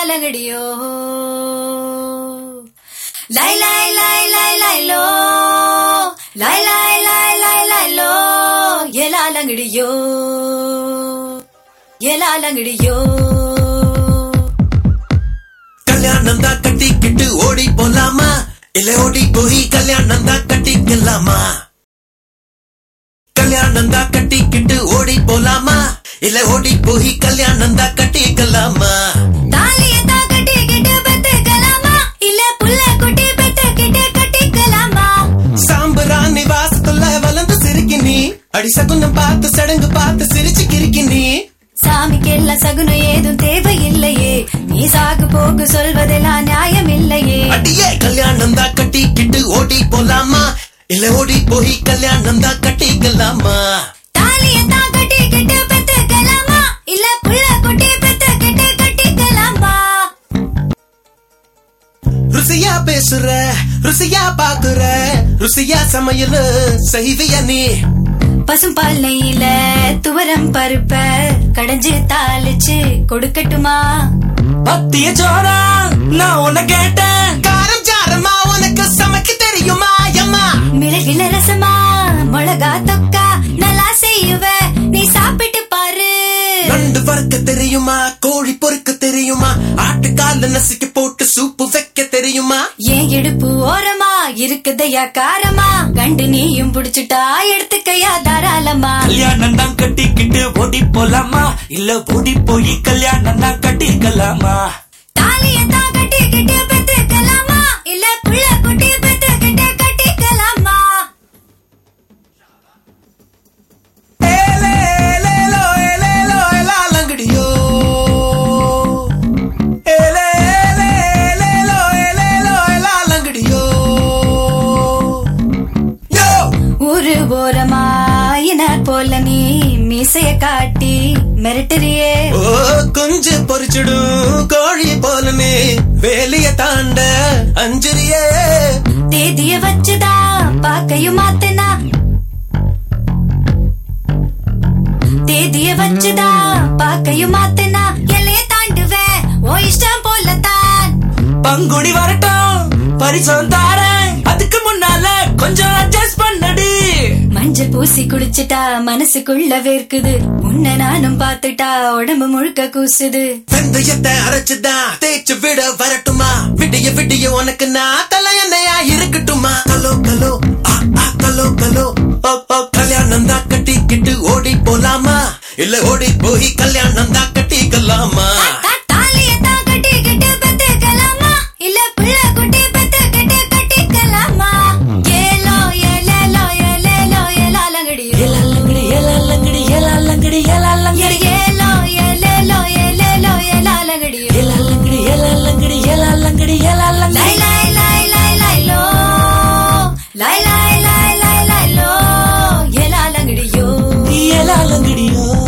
லங்கடியோ லை லை லை லை லை low லை லை லை லை லை low எலா லங்கடியோ எலா லங்கடியோ கல்யாணம் தான் கட்டிக்கிட்டு ஓடி போலாமா இல்ல ஓடி போய் கல்யாணம் தான் கட்டிக்கலாமா கல்யாணம் தான் கட்டிக்கிட்டு ஓடி போலாமா இல்ல ஓடி போய் கல்யாணம் தான் கட்டிக்கலாமா தாலியத்தா கட்டிக்கிட்டு பெத்துக்கலாமா இல்ல புள்ள குட்டி பெத்துக்கிட்டு கட்டிக்கலாமா சாம்பராணி வாசத்துள்ள வளர்ந்து சிரிக்கி நீ அடி சகுனம் பார்த்து சடங்கு பார்த்து சிரிச்சு கிறுக்கி நீ சாமிக்கு எல்லாம் சகுனம் ஏதும் தேவையில்லையே நீ சாகு போக்கு சொல்வதெல்லாம் நியாயம் இல்லையே அடியே கல்யாணம் தான் கட்டிக்கிட்டு ஓடி போலாமா இல்ல ஓடி போய் கல்யாணம் தான் கட்டிக்கலாமா தாலியத்தா கட்டிக்கிட்டு பெத்துக்கலாமா இல்ல புள்ள குட்டி பெத்துக்கிட்டு கட்டிக்கலாமா ருசியா பேசுற ருசியா பாக்குற ருசியா சமையல் செய்விய நீ பசும் நெய்யில துவரம் பருப்ப கடைஞ்சு தாளிச்சு கொடுக்கட்டுமா பத்திய சோடா நான் உன்னை கேட்டேன் காரம் சாரமா உனக்கு சமைக்க தெரியுமா அம்மா மிளகில ரசமா மிளகா தொக்கா நல்லா செய்யுவ நீ சாப்பிட்டு பாரு நண்டு வறுக்க தெரியுமா கோழி பொறுக்க தெரியுமா ஆட்டுக்கால நசுக்கி போட்டு சூப்பு வைக்க தெரியுமா ஏன் இடுப்பு ஓரமா இருக்குதையா காரமா கண்டு நீயும் புடிச்சுட்டா எடுத்துக்கையா தாராளமா கல்யாணம் தான் கட்டிக்கிட்டு ஓடி போலாமா இல்ல ஓடி போய் கல்யாணம் தான் கட்டிக்கலாமா தாலியத்தான் கட்டிக்கிட்டு பெத்துக்கலாமா இல்ல புள்ள குட்டி பெத்துக்கிட்டு கட்டிக்கலாமா ஏலே, ஏலேலோ, ஏலேலோ, ஏலாலங்கடியோ. ஏலே, ஏலே, ஏலேலோ, ஏலேலோ, ஏலாலங்கடியோ. யோ! ஊரு ஓரமா இனார் போல நீ மீசைய காட்டி மிரட்டுறியே ஓ குஞ்சு பொறிச்சிடும் கோழி போலனே வேலிய தாண்ட அஞ்சுரியே தேதிய வச்சுதா பாக்கையும் மாத்தனா தேதிய வச்சுதா பாக்கையும் மாத்தனா எல்லைய தாண்டுவேன் ஓ இஷ்டம் போலத்தான் பங்குனி வரட்டும் பரிசம் தாரேன் அதுக்கு முன்னால கொஞ்சம் அட்ஜஸ்ட் பண்ணடி மஞ்சள் பூசி குளிச்சுட்டா மனசுக்குள்ள வேர்க்குது உன்னை நானும் பார்த்துட்டா உடம்பு முழுக்க கூசுது வெந்தயத்தை அரைச்சுதான் தேய்ச்சு விட வரட்டுமா விடிய விடிய உனக்கு நான் தலையண்ணையா இருக்கட்டுமா கலோ கலோ ஆ ஆ கலோ கலோ ஓ ஓ கல்யாணம் தான் கட்டிக்கிட்டு ஓடி போலாமா இல்ல ஓடி போய் கல்யாணம் தான் கட்டிக்கலாமா தா- தாலியத்தான் கட்டிக்கிட்டு பெத்துக்கலாமா இல்ல புள்ள குட்டி பெத்துக்கிட்டு கட்டிக்கலாமா ஏலோ ஏலேலோ ஏலேலோ ஏலாலங்கடி ஏலாலங்கடி ஏலாலங்கடி ஏலாலங்கடி ஏலாலங்கடி ஏலோ ஏலேலோ ஏலேலோ ஏலாலங்கடி ஏலாலங்கடி ஏலாலங்கடி ஏலாலங்கடி ஏலாலங்கடி லை லை லை லை லை லோ லை லை லை லை லை லோ ஏலாலங்கடியோ ஏலாலங்கடியோ